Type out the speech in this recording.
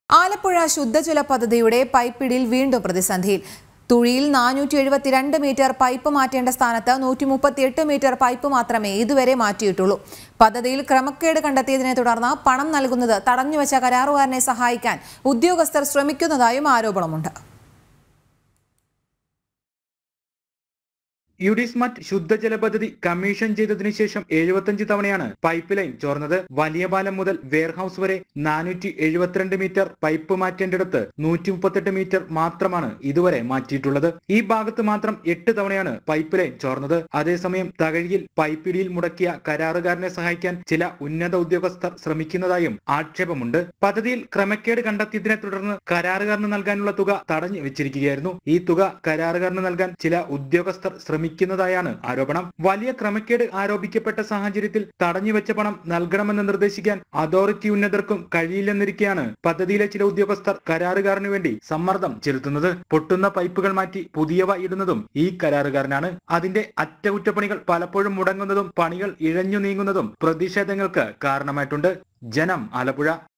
ആലപ്പുഴ ശുദ്ധജല പദ്ധതിയുടെ പൈപ്പിടിയിൽ വീണ്ടും പ്രതിസന്ധിയിൽ തുഴിയിൽ നാനൂറ്റി എഴുപത്തിരണ്ട് മീറ്റർ പൈപ്പ് മാറ്റേണ്ട സ്ഥാനത്ത് നൂറ്റി മുപ്പത്തിയെട്ട് മീറ്റർ പൈപ്പ് മാത്രമേ ഇതുവരെ മാറ്റിയിട്ടുള്ളൂ പദ്ധതിയിൽ ക്രമക്കേട് കണ്ടെത്തിയതിനെ തുടർന്ന് പണം നൽകുന്നത് തടഞ്ഞുവച്ച കരാറുകാരനെ സഹായിക്കാൻ ഉദ്യോഗസ്ഥർ ശ്രമിക്കുന്നതായും ആരോപണമുണ്ട് യുഡിസ്മറ്റ് ശുദ്ധജല പദ്ധതി കമ്മീഷൻ ചെയ്തതിനു ശേഷം എഴുപത്തഞ്ച് തവണയാണ് പൈപ്പ് ലൈൻ ചോർന്നത് വലിയ പാലം മുതൽ വെയർഹൌസ് വരെ നാനൂറ്റി എഴുപത്തിരണ്ട് മീറ്റർ പൈപ്പ് മാറ്റേണ്ടിടത്ത് നൂറ്റി മുപ്പത്തെട്ട് മീറ്റർ മാത്രമാണ് ഇതുവരെ മാറ്റിയിട്ടുള്ളത് ഈ ഭാഗത്ത് മാത്രം എട്ട് തവണയാണ് പൈപ്പ് ലൈൻ ചോർന്നത് അതേസമയം തകഴിയിൽ പൈപ്പിടിയിൽ മുടക്കിയ കരാറുകാരനെ സഹായിക്കാൻ ചില ഉന്നത ഉദ്യോഗസ്ഥർ ശ്രമിക്കുന്നതായും ആക്ഷേപമുണ്ട് പദ്ധതിയിൽ ക്രമക്കേട് കണ്ടെത്തിയതിനെ തുടർന്ന് കരാറുകാരന് നൽകാനുള്ള തുക തടഞ്ഞു വെച്ചിരിക്കുകയായിരുന്നു ഈ തുക കരാറുകാരന് നൽകാൻ ചില ഉദ്യോഗസ്ഥർ ശ്രമിക്കുന്നതായാണ് ആരോപണം വലിയ ക്രമക്കേട് ആരോപിക്കപ്പെട്ട സാഹചര്യത്തിൽ തടഞ്ഞുവെച്ച പണം നൽകണമെന്ന് നിർദ്ദേശിക്കാൻ അതോറിറ്റി ഉന്നതർക്കും കഴിയില്ലെന്നിരിക്കെയാണ് പദ്ധതിയിലെ ചില ഉദ്യോഗസ്ഥർ കരാറുകാരനു വേണ്ടി സമ്മർദ്ദം ചെലുത്തുന്നത് പൊട്ടുന്ന പൈപ്പുകൾ മാറ്റി പുതിയവ ഇടുന്നതും ഈ കരാറുകാരനാണ് അതിന്റെ അറ്റകുറ്റപ്പണികൾ പലപ്പോഴും മുടങ്ങുന്നതും പണികൾ ഇഴഞ്ഞു നീങ്ങുന്നതും പ്രതിഷേധങ്ങൾക്ക് കാരണമായിട്ടുണ്ട് ജനം ആലപ്പുഴ